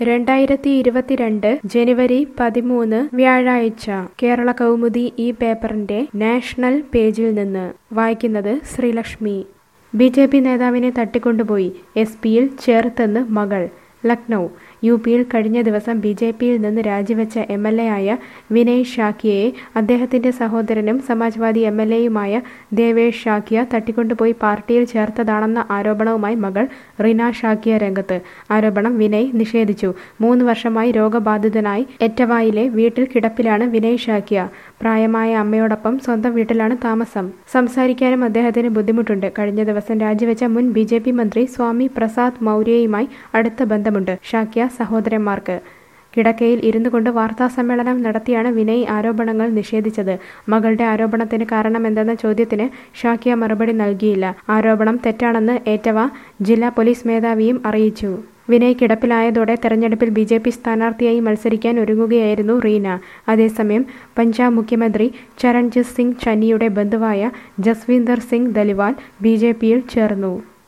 രണ്ടായിരത്തി ഇരുപത്തിരണ്ട് ജനുവരി പതിമൂന്ന് വ്യാഴാഴ്ച കേരള കൗമുദി ഈ പേപ്പറിന്റെ നാഷണൽ പേജിൽ നിന്ന് വായിക്കുന്നത് ശ്രീലക്ഷ്മി ബി ജെ പി നേതാവിനെ തട്ടിക്കൊണ്ടുപോയി എസ് പിയിൽ ചേർത്തെന്ന് മകൾ ലക്നൗ യു പിയിൽ കഴിഞ്ഞ ദിവസം ബി ജെ പിയിൽ നിന്ന് രാജിവെച്ച എം എൽ എ ആയ വിനയ് ഷാക്കിയയെ അദ്ദേഹത്തിന്റെ സഹോദരനും സമാജ്വാദി എം എൽ എയുമായ ദേവേഷ് ഷാക്കിയ തട്ടിക്കൊണ്ടുപോയി പാർട്ടിയിൽ ചേർത്തതാണെന്ന ആരോപണവുമായി മകൾ റിന ഷാക്കിയ രംഗത്ത് ആരോപണം വിനയ് നിഷേധിച്ചു മൂന്ന് വർഷമായി രോഗബാധിതനായി എറ്റവായിലെ വീട്ടിൽ കിടപ്പിലാണ് വിനയ് ഷാക്കിയ പ്രായമായ അമ്മയോടൊപ്പം സ്വന്തം വീട്ടിലാണ് താമസം സംസാരിക്കാനും അദ്ദേഹത്തിന് ബുദ്ധിമുട്ടുണ്ട് കഴിഞ്ഞ ദിവസം രാജിവെച്ച മുൻ ബി ജെ പി മന്ത്രി സ്വാമി പ്രസാദ് മൗര്യയുമായി അടുത്ത ബന്ധമുണ്ട് ഷാക്കിയ സഹോദരന്മാർക്ക് കിടക്കയിൽ ഇരുന്നു കൊണ്ട് വാർത്താ സമ്മേളനം നടത്തിയാണ് വിനയ് ആരോപണങ്ങൾ നിഷേധിച്ചത് മകളുടെ ആരോപണത്തിന് കാരണമെന്തെന്ന ചോദ്യത്തിന് ഷാക്കിയ മറുപടി നൽകിയില്ല ആരോപണം തെറ്റാണെന്ന് ഏറ്റവ ജില്ലാ പോലീസ് മേധാവിയും അറിയിച്ചു വിനയ് കിടപ്പിലായതോടെ തെരഞ്ഞെടുപ്പിൽ ബി ജെ പി സ്ഥാനാർത്ഥിയായി മത്സരിക്കാൻ ഒരുങ്ങുകയായിരുന്നു റീന അതേസമയം പഞ്ചാബ് മുഖ്യമന്ത്രി ചരൺജിത് സിംഗ് ചന്നിയുടെ ബന്ധുവായ ജസ്വീന്ദർ സിംഗ് ദലിവാൽ ബി ജെ പിയിൽ ചേർന്നു